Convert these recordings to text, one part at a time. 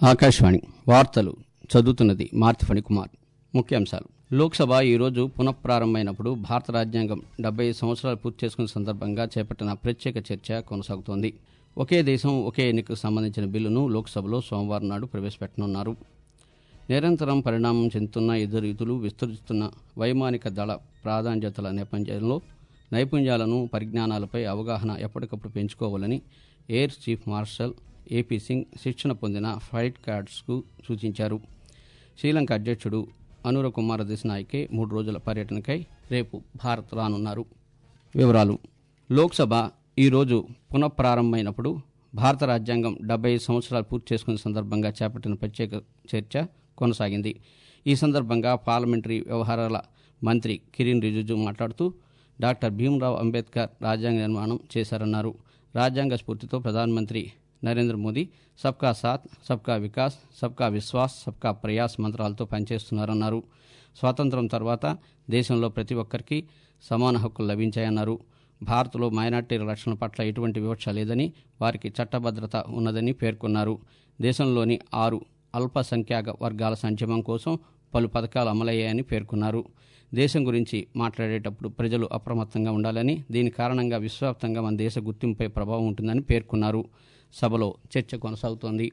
ఆకాశవాణి వార్తలు చదువుతున్నది మార్తి ఫణికుమార్ ముఖ్యాంశాలు లోక్సభ ఈరోజు పునఃప్రారంభమైనప్పుడు భారత రాజ్యాంగం డెబ్బై సంవత్సరాలు పూర్తి చేసుకున్న సందర్భంగా చేపట్టిన ప్రత్యేక చర్చ కొనసాగుతోంది ఒకే దేశం ఒకే ఎన్నికకు సంబంధించిన బిల్లును లోక్సభలో సోమవారం నాడు ప్రవేశపెట్టనున్నారు నిరంతరం పరిణామం చెందుతున్న ఇద్దరు రీతులు విస్తరిస్తున్న వైమానిక దళ ప్రాధాన్యతల నేపథ్యంలో నైపుణ్యాలను పరిజ్ఞానాలపై అవగాహన ఎప్పటికప్పుడు పెంచుకోవాలని air chief marshal AP Singh శిక్షణ పొందిన ఫ్లైట్ కార్డ్స్కు సూచించారు శ్రీలంక అధ్యక్షుడు అనుర కుమార దిశనాయకే మూడు రోజుల పర్యటనకై రేపు భారత్ రానున్నారు వివరాలు లోక్సభ ఈరోజు పునఃప్రారంభమైనప్పుడు భారత రాజ్యాంగం డెబ్బై సంవత్సరాలు పూర్తి చేసుకున్న సందర్భంగా చేపట్టిన ప్రత్యేక చర్చ కొనసాగింది ఈ సందర్భంగా పార్లమెంటరీ వ్యవహారాల మంత్రి కిరణ్ రిజిజు మాట్లాడుతూ డాక్టర్ భీమ్రావ్ అంబేద్కర్ రాజ్యాంగ నిర్మాణం చేశారన్నారు రాజ్యాంగ స్ఫూర్తితో ప్రధానమంత్రి నరేంద్ర మోదీ సబ్కా సాత్ సబ్కా వికాస్ సబ్కా విశ్వాస్ సబ్కా ప్రయాస్ మంత్రాలతో పనిచేస్తున్నారన్నారు స్వాతంత్రం తర్వాత దేశంలో ప్రతి ఒక్కరికి సమాన హక్కులు లభించాయన్నారు భారత్లో మైనార్టీల రక్షణ పట్ల ఎటువంటి వివక్ష లేదని వారికి చట్టభద్రత ఉన్నదని పేర్కొన్నారు దేశంలోని ఆరు అల్పసంఖ్యాక వర్గాల సంక్షేమం కోసం పలు పథకాలు అమలయ్యాయని పేర్కొన్నారు దేశం గురించి మాట్లాడేటప్పుడు ప్రజలు అప్రమత్తంగా ఉండాలని దీని కారణంగా విశ్వవ్యాప్తంగా మన దేశ గుర్తింపుపై ప్రభావం ఉంటుందని పేర్కొన్నారు సభలో చర్చ కొనసాగుతోంది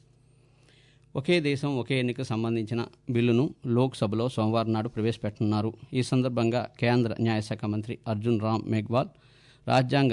ఒకే దేశం ఒకే ఎన్నిక సంబంధించిన బిల్లును లోక్సభలో సోమవారం నాడు ప్రవేశపెట్టనున్నారు ఈ సందర్భంగా కేంద్ర న్యాయశాఖ మంత్రి అర్జున్ రామ్ మేఘ్వాల్ రాజ్యాంగ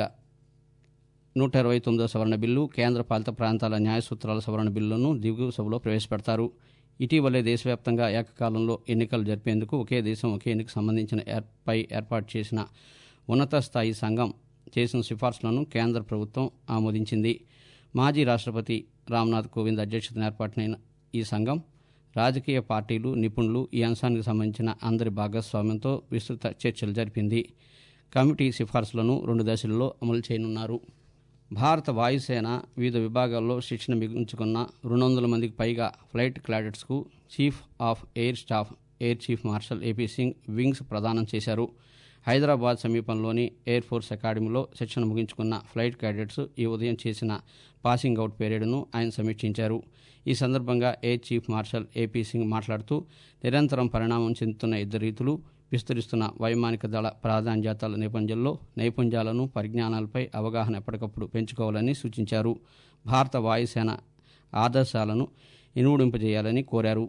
నూట ఇరవై తొమ్మిదో సవరణ బిల్లు కేంద్ర పాలిత ప్రాంతాల న్యాయ సూత్రాల సవరణ బిల్లును దిగువ సభలో ప్రవేశపెడతారు ఇటీవలే దేశవ్యాప్తంగా ఏకకాలంలో ఎన్నికలు జరిపేందుకు ఒకే దేశం ఒకే ఎన్నిక సంబంధించిన ఏర్పై ఏర్పాటు చేసిన ఉన్నత స్థాయి సంఘం చేసిన సిఫార్సులను కేంద్ర ప్రభుత్వం ఆమోదించింది మాజీ రాష్ట్రపతి రామ్నాథ్ కోవింద్ అధ్యక్షతన ఏర్పాటైన ఈ సంఘం రాజకీయ పార్టీలు నిపుణులు ఈ అంశానికి సంబంధించిన అందరి భాగస్వామ్యంతో విస్తృత చర్చలు జరిపింది కమిటీ సిఫార్సులను రెండు దశల్లో అమలు చేయనున్నారు భారత వాయుసేన వివిధ విభాగాల్లో శిక్షణ మిగుల్చుకున్న రెండు వందల మందికి పైగా ఫ్లైట్ క్లాడెట్స్కు chief of air staff air chief marshal AP Singh wings ప్రదానం చేశారు హైదరాబాద్ సమీపంలోని ఎయిర్ ఫోర్స్ అకాడమీలో శిక్షణ ముగించుకున్న ఫ్లైట్ క్యాడెట్స్ ఈ ఉదయం చేసిన పాసింగ్ అవుట్ పీరియడ్ను ఆయన సమీక్షించారు ఈ సందర్భంగా air chief marshal AP Singh మాట్లాడుతూ నిరంతరం పరిణామం చెందుతున్న ఇద్దరు రీతులు విస్తరిస్తున్న వైమానిక దళ ప్రాధాన్యతల నేపథ్యంలో నైపుణ్యాలను పరిజ్ఞానాలపై అవగాహన ఎప్పటికప్పుడు పెంచుకోవాలని సూచించారు భారత వాయుసేన ఆదర్శాలను ఇనుముడింపజేయాలని కోరారు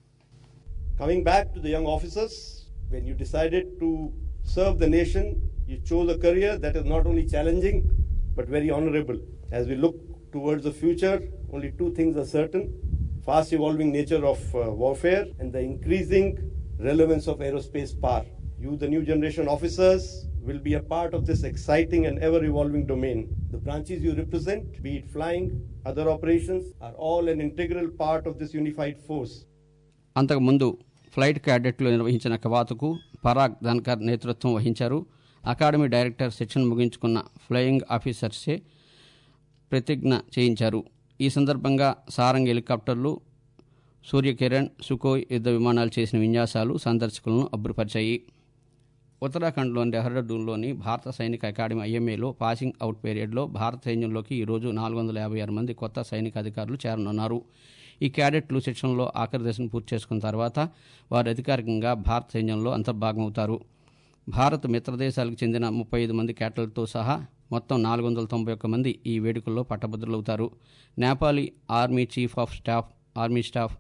Coming back to the young officers, when you decided to serve the nation, you chose a career that is not only challenging but very honorable. As we look towards the future, only two things are certain fast evolving nature of uh, warfare and the increasing relevance of aerospace power. You, the new generation officers, will be a part of this exciting and ever evolving domain. The branches you represent, be it flying, other operations, are all an integral part of this unified force. అంతకుముందు flight క్యాడెట్లు నిర్వహించిన కవాతుకు పరాగ్ ధన్కర్ నేతృత్వం వహించారు academy director శిక్షణ ముగించుకున్న flying ఆఫీసర్సే ప్రతిజ్ఞ చేయించారు ఈ సందర్భంగా సారంగ్ హెలికాప్టర్లు సూర్యకిరణ్ సుకోయ్ యుద్ధ విమానాలు చేసిన విన్యాసాలు సందర్శకులను అబ్బురపరిచాయి ఉత్తరాఖండ్లోని డెహ్రాడూన్లోని భారత సైనిక అకాడమీ ఐఎంఏలో పాసింగ్ అవుట్ పీరియడ్లో భారత సైన్యంలోకి ఈరోజు నాలుగు వందల యాభై ఆరు మంది కొత్త సైనిక అధికారులు చేరనున్నారు ఈ క్యాడెట్లు శిక్షణలో ఆఖరి దశను పూర్తి చేసుకున్న తర్వాత వారు అధికారికంగా భారత సైన్యంలో అంతర్భాగమవుతారు భారత్ మిత్రదేశాలకు చెందిన ముప్పై ఐదు మంది క్యాడెట్లతో సహా మొత్తం నాలుగు వందల తొంభై ఒక్క మంది ఈ వేడుకల్లో పట్టభద్రులవుతారు Nepali army chief of staff army staff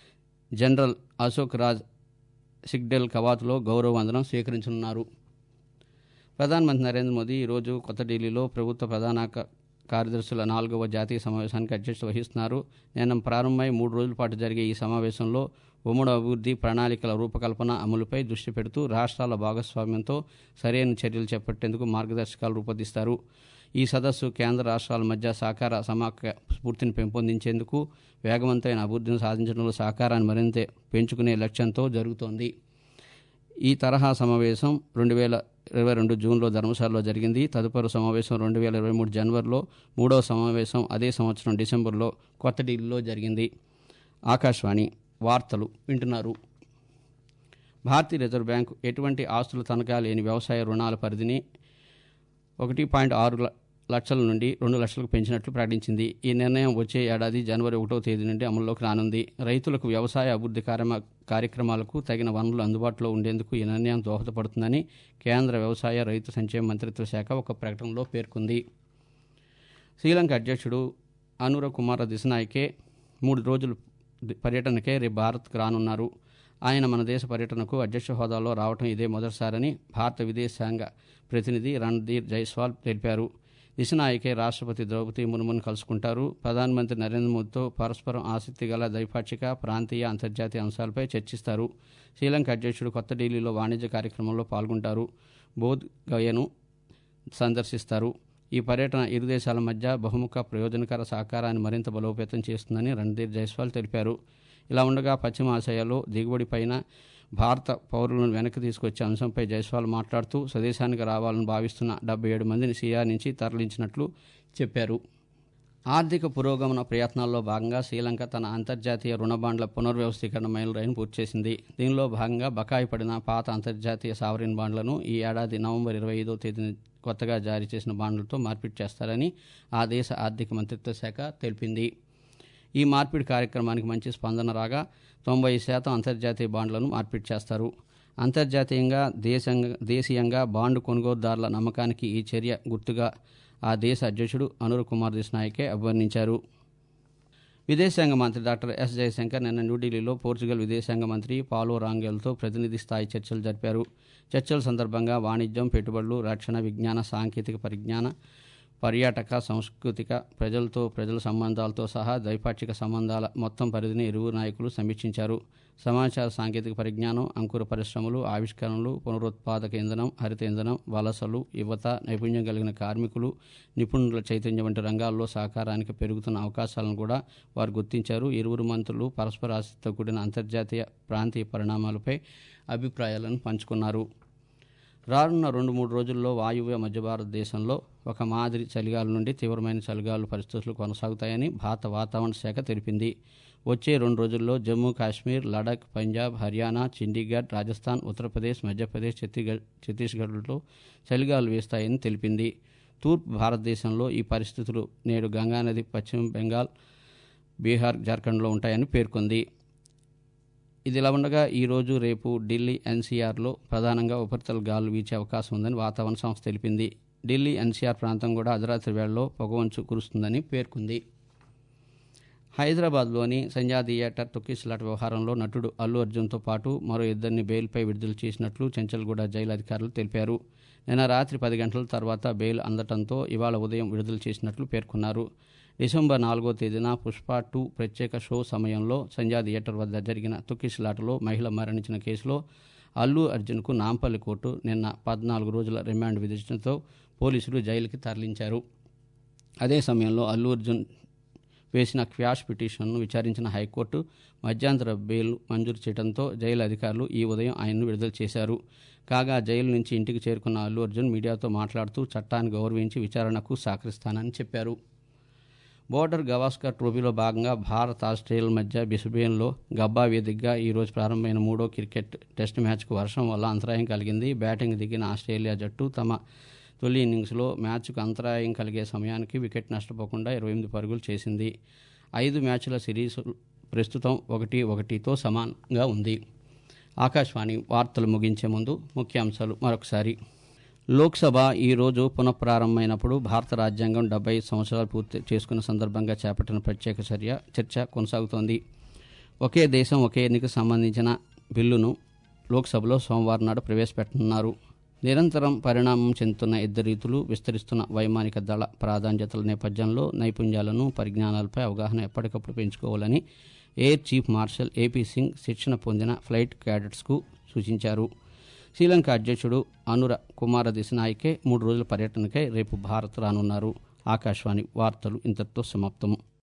general Ashok Raj Sigdel కవాతులో గౌరవ వందనం స్వీకరించనున్నారు ప్రధానమంత్రి నరేంద్ర మోదీ ఈరోజు కొత్త ఢిల్లీలో ప్రభుత్వ ప్రధాన క- కార్యదర్శుల నాలుగవ జాతీయ సమావేశానికి అధ్యక్షత వహిస్తున్నారు నిన్న ప్రారంభమై మూడు రోజుల పాటు జరిగే ఈ సమావేశంలో ఉమ్మడి అభివృద్ధి ప్రణాళికల రూపకల్పన అమలుపై దృష్టి పెడుతూ రాష్ట్రాల భాగస్వామ్యంతో సరైన చర్యలు చేపట్టేందుకు మార్గదర్శకాలు రూపొందిస్తారు ఈ సదస్సు కేంద్ర రాష్ట్రాల మధ్య సహకార సమాఖ్య స్ఫూర్తిని పెంపొందించేందుకు వేగవంతమైన అభివృద్ధిని సాధించడంలో సహకారాన్ని మరింత పెంచుకునే లక్ష్యంతో జరుగుతోంది ఈ తరహా సమావేశం రెండు వేల ఇరవై రెండు జూన్లో ధర్మశాలలో జరిగింది తదుపరి సమావేశం రెండు వేల ఇరవై మూడు జనవరిలో మూడవ సమావేశం అదే సంవత్సరం డిసెంబర్లో కొత్త ఢిల్లీలో జరిగింది ఆకాశవాణి వార్తలు వింటున్నారు భారతీయ రిజర్వ్ బ్యాంకు ఎటువంటి ఆస్తుల తనఖా లేని వ్యవసాయ రుణాల పరిధిని ఒకటి పాయింట్ ఆరు ల- లక్షల నుండి రెండు లక్షలకు పెంచినట్లు ప్రకటించింది ఈ నిర్ణయం వచ్చే ఏడాది జనవరి ఒకటో తేదీ నుండి అమల్లోకి రానుంది రైతులకు వ్యవసాయ అభివృద్ధి కార్యమ- కార్యక్రమాలకు తగిన వనరులు అందుబాటులో ఉండేందుకు ఈ నిర్ణయం దోహదపడుతుందని కేంద్ర వ్యవసాయ రైతు సంక్షేమ మంత్రిత్వ శాఖ ఒక ప్రకటనలో పేర్కొంది శ్రీలంక అధ్యక్షుడు అనుర కుమార దిశనాయకే మూడు రోజులు పర్యటనకే రేపు భారత్కు రానున్నారు ఆయన మన దేశ పర్యటనకు అధ్యక్ష హోదాలో రావటం ఇదే మొదటిసారని భారత విదేశాంగ ప్రతినిధి రణ్ధీర్ జైస్వాల్ తెలిపారు దిశనాయకే రాష్ట్రపతి ద్రౌపది ముర్మును కలుసుకుంటారు ప్రధానమంత్రి నరేంద్ర మోదీతో పరస్పరం ఆసక్తి గల ద్వైపాక్షిక ప్రాంతీయ అంతర్జాతీయ అంశాలపై చర్చిస్తారు శ్రీలంక అధ్యక్షుడు కొత్త ఢిల్లీలో వాణిజ్య కార్యక్రమంలో పాల్గొంటారు బోధ్ గయను సందర్శిస్తారు ఈ పర్యటన ఇరు దేశాల మధ్య బహుముఖ ప్రయోజనకర సహకారాన్ని మరింత బలోపేతం చేస్తుందని రణ్ధీర్ జైస్వాల్ తెలిపారు ఇలా ఉండగా పశ్చిమ ఆసియాలో దిగుబడిపైన భారత పౌరులను వెనక్కి తీసుకొచ్చే అంశంపై జైస్వాల్ మాట్లాడుతూ స్వదేశానికి రావాలని భావిస్తున్న డెబ్బై ఏడు మందిని సియా నుంచి తరలించినట్లు చెప్పారు ఆర్థిక పురోగమన ప్రయత్నాల్లో భాగంగా శ్రీలంక తన అంతర్జాతీయ రుణ బాండ్ల పునర్వ్యవస్థీకరణ మైలురాయిని పూర్తి చేసింది దీనిలో భాగంగా బకాయి పడిన పాత అంతర్జాతీయ సావరిన్ బాండ్లను ఈ ఏడాది నవంబర్ ఇరవై ఐదో తేదీన కొత్తగా జారీ చేసిన బాండ్లతో మార్పిడి చేస్తారని ఆ దేశ ఆర్థిక మంత్రిత్వ శాఖ తెలిపింది ఈ మార్పిడి కార్యక్రమానికి మంచి స్పందన రాగా తొంభై శాతం అంతర్జాతీయ బాండ్లను మార్పిడి చేస్తారు అంతర్జాతీయంగా దేశంగా దేశీయంగా బాండ్ కొనుగోలుదారుల నమ్మకానికి ఈ చర్య గుర్తుగా ఆ దేశ అధ్యక్షుడు అనుర్ కుమార్ దిస్నాయకే అభివర్ణించారు విదేశాంగ మంత్రి డాక్టర్ ఎస్ జయశంకర్ నిన్న న్యూఢిల్లీలో పోర్చుగల్ విదేశాంగ మంత్రి పాలో రాంగెల్తో ప్రతినిధి స్థాయి చర్చలు జరిపారు చర్చల సందర్భంగా వాణిజ్యం పెట్టుబడులు రక్షణ విజ్ఞాన సాంకేతిక పరిజ్ఞాన పర్యాటక సాంస్కృతిక ప్రజలతో ప్రజల సంబంధాలతో సహా ద్వైపాక్షిక సంబంధాల మొత్తం పరిధిని ఇరువురు నాయకులు సమీక్షించారు సమాచార సాంకేతిక పరిజ్ఞానం అంకుర పరిశ్రమలు ఆవిష్కరణలు పునరుత్పాదక ఇంధనం హరిత ఇంధనం వలసలు యువత నైపుణ్యం కలిగిన కార్మికులు నిపుణుల చైతన్యం వంటి రంగాల్లో సహకారానికి పెరుగుతున్న అవకాశాలను కూడా వారు గుర్తించారు ఇరువురు మంత్రులు పరస్పర ఆసక్తితో కూడిన అంతర్జాతీయ ప్రాంతీయ పరిణామాలపై అభిప్రాయాలను పంచుకున్నారు రానున్న రెండు మూడు రోజుల్లో వాయువ్య మధ్య భారతదేశంలో ఒక మాదిరి చలిగాలు నుండి తీవ్రమైన చలిగాలు పరిస్థితులు కొనసాగుతాయని భారత వాతావరణ శాఖ తెలిపింది వచ్చే రెండు రోజుల్లో జమ్మూ కాశ్మీర్ లడఖ్ పంజాబ్ హర్యానా చండీగఢ్ రాజస్థాన్ ఉత్తరప్రదేశ్ మధ్యప్రదేశ్ ఛత్తీగఢ్ ఛత్తీస్గఢ్లో చలిగాలు వీస్తాయని తెలిపింది తూర్పు భారతదేశంలో ఈ పరిస్థితులు నేడు గంగానది పశ్చిమ బెంగాల్ బీహార్ జార్ఖండ్లో ఉంటాయని పేర్కొంది ఇది ఇలా ఉండగా ఈ రోజు రేపు ఢిల్లీ ఎన్సీఆర్లో ప్రధానంగా ఉపరితల గాలులు వీచే అవకాశం ఉందని వాతావరణ సంస్థ తెలిపింది ఢిల్లీ ఎన్సీఆర్ ప్రాంతం కూడా అర్ధరాత్రి వేళల్లో పొగవంచు కురుస్తుందని పేర్కొంది హైదరాబాద్లోని సంజా థియేటర్ తొక్కిసలాట వ్యవహారంలో నటుడు అల్లు అర్జున్తో పాటు మరో ఇద్దరిని బెయిల్పై విడుదల చేసినట్లు చెంచల్గూడ జైలు అధికారులు తెలిపారు నిన్న రాత్రి పది గంటల తర్వాత బెయిల్ అందటంతో ఇవాళ ఉదయం విడుదల చేసినట్లు పేర్కొన్నారు డిసెంబర్ నాలుగో తేదీన పుష్ప టూ ప్రత్యేక షో సమయంలో సంజా థియేటర్ వద్ద జరిగిన తొక్కిసలాటలో మహిళ మరణించిన కేసులో అల్లు అర్జున్కు నాంపల్లి కోర్టు నిన్న పద్నాలుగు రోజుల రిమాండ్ విధించడంతో పోలీసులు జైలుకి తరలించారు అదే సమయంలో అల్లు అర్జున్ వేసిన క్వాష్ పిటిషన్ను విచారించిన హైకోర్టు మధ్యాంతర బెయిల్ మంజూరు చేయడంతో జైలు అధికారులు ఈ ఉదయం ఆయన్ను విడుదల చేశారు కాగా జైలు నుంచి ఇంటికి చేరుకున్న అల్లు అర్జున్ మీడియాతో మాట్లాడుతూ చట్టాన్ని గౌరవించి విచారణకు సహకరిస్తానని చెప్పారు బోర్డర్ గవాస్కర్ ట్రోఫీలో భాగంగా భారత్ ఆస్ట్రేలియా మధ్య బిస్బేన్లో గబ్బా వేదికగా ఈరోజు ప్రారంభమైన మూడో క్రికెట్ టెస్ట్ మ్యాచ్కు వర్షం వల్ల అంతరాయం కలిగింది బ్యాటింగ్ దిగిన ఆస్ట్రేలియా జట్టు తమ తొలి ఇన్నింగ్స్లో మ్యాచ్కు అంతరాయం కలిగే సమయానికి వికెట్ నష్టపోకుండా ఇరవై ఎనిమిది పరుగులు చేసింది ఐదు మ్యాచ్ల సిరీస్ ప్రస్తుతం ఒకటి ఒకటితో సమానంగా ఉంది ఆకాశవాణి వార్తలు ముగించే ముందు ముఖ్యాంశాలు మరొకసారి లోక్సభ ఈ రోజు పునఃప్రారంభమైనప్పుడు భారత రాజ్యాంగం డెబ్బై సంవత్సరాలు పూర్తి చేసుకున్న సందర్భంగా చేపట్టిన ప్రత్యేక చర్య చర్చ కొనసాగుతోంది ఒకే దేశం ఒకే ఎన్నికకు సంబంధించిన బిల్లును లోక్సభలో సోమవారం నాడు ప్రవేశపెట్టనున్నారు నిరంతరం పరిణామం చెందుతున్న యుద్ధ రీతులు విస్తరిస్తున్న వైమానిక దళ ప్రాధాన్యతల నేపథ్యంలో నైపుణ్యాలను పరిజ్ఞానాలపై అవగాహన ఎప్పటికప్పుడు పెంచుకోవాలని air chief marshal AP Singh శిక్షణ పొందిన ఫ్లైట్ క్యాడెట్స్కు సూచించారు శ్రీలంక అధ్యక్షుడు అనుర కుమార దిశనాయకే మూడు రోజుల పర్యటనకై రేపు భారత్ రానున్నారు ఆకాశవాణి వార్తలు ఇంతటితో సమాప్తం